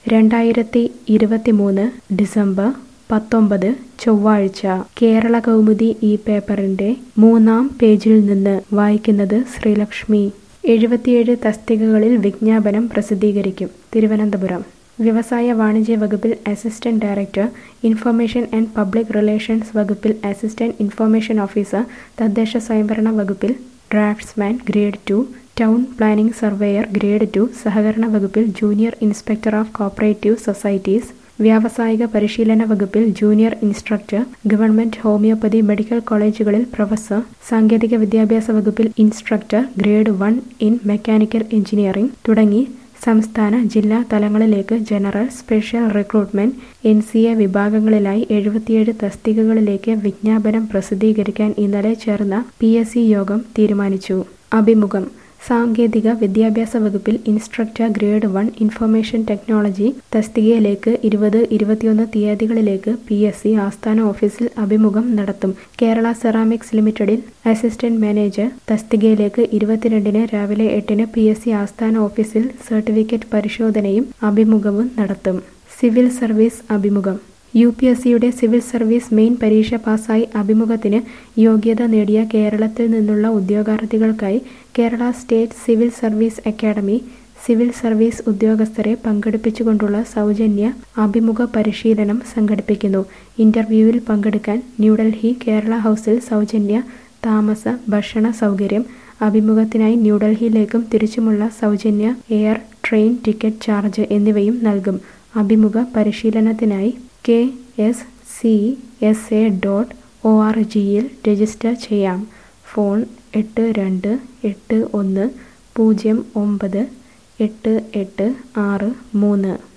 രണ്ടായിരത്തി ഇരുപത്തിമൂന്ന് ഡിസംബർ പത്തൊമ്പത് ചൊവ്വാഴ്ച കേരള കൗമുദി ഈ പേപ്പറിന്റെ മൂന്നാം പേജിൽ നിന്ന് വായിക്കുന്നത് ശ്രീലക്ഷ്മി എഴുപത്തിയേഴ് തസ്തികകളിൽ വിജ്ഞാപനം പ്രസിദ്ധീകരിക്കും തിരുവനന്തപുരം വ്യവസായ വാണിജ്യ വകുപ്പിൽ assistant director information and public relations വകുപ്പിൽ അസിസ്റ്റന്റ് ഇൻഫർമേഷൻ ഓഫീസർ തദ്ദേശ സ്വയംഭരണ വകുപ്പിൽ draftsman grade two town planning surveyor grade two സഹകരണ വകുപ്പിൽ junior inspector of cooperative societies വ്യാവസായിക പരിശീലന വകുപ്പിൽ junior instructor government homoeopathy medical കോളേജുകളിൽ പ്രൊഫസർ സാങ്കേതിക വിദ്യാഭ്യാസ വകുപ്പിൽ instructor grade one in mechanical engineering തുടങ്ങി സംസ്ഥാന ജില്ലാ തലങ്ങളിലേക്ക് general special recruitment N C A വിഭാഗങ്ങളിലായി എഴുപത്തിയേഴ് തസ്തികകളിലേക്ക് വിജ്ഞാപനം പ്രസിദ്ധീകരിക്കാൻ ഇന്നലെ ചേർന്ന പി എസ് സി യോഗം തീരുമാനിച്ചു അഭിമുഖം സാങ്കേതിക വിദ്യാഭ്യാസ വകുപ്പിൽ instructor grade one information technology തസ്തികയിലേക്ക് ഇരുപത് ഇരുപത്തിയൊന്ന് തീയതികളിലേക്ക് പി എസ് സി ആസ്ഥാന ഓഫീസിൽ അഭിമുഖം നടത്തും കേരള സെറാമിക്സ് ലിമിറ്റഡിൽ അസിസ്റ്റന്റ് മാനേജർ തസ്തികയിലേക്ക് ഇരുപത്തിരണ്ടിന് രാവിലെ എട്ടിന് പി എസ് സി ആസ്ഥാന ഓഫീസിൽ സർട്ടിഫിക്കറ്റ് പരിശോധനയും അഭിമുഖവും നടത്തും സിവിൽ സർവീസ് അഭിമുഖം യു പി എസ് സിയുടെ സിവിൽ സർവീസ് മെയിൻ പരീക്ഷ പാസ്സായി അഭിമുഖത്തിന് യോഗ്യത നേടിയ കേരളത്തിൽ നിന്നുള്ള ഉദ്യോഗാർത്ഥികൾക്കായി Kerala state civil service academy civil service ഉദ്യോഗസ്ഥരെ പങ്കെടുപ്പിച്ചുകൊണ്ടുള്ള സൗജന്യ അഭിമുഖ പരിശീലനം സംഘടിപ്പിക്കുന്നു ഇന്റർവ്യൂവിൽ പങ്കെടുക്കാൻ ന്യൂഡൽഹി കേരള ഹൗസിൽ സൗജന്യ താമസ ഭക്ഷണ സൗകര്യം അഭിമുഖത്തിനായി ന്യൂഡൽഹിയിലേക്കും തിരിച്ചുമുള്ള സൗജന്യ എയർ ട്രെയിൻ ടിക്കറ്റ് ചാർജ് എന്നിവയും നൽകും അഭിമുഖ പരിശീലനത്തിനായി K S C S A dot O R ജിയിൽ രജിസ്റ്റർ ചെയ്യാം ഫോൺ എട്ട് രണ്ട് എട്ട് ഒന്ന് പൂജ്യം ഒമ്പത് എട്ട് എട്ട് ആറ് മൂന്ന്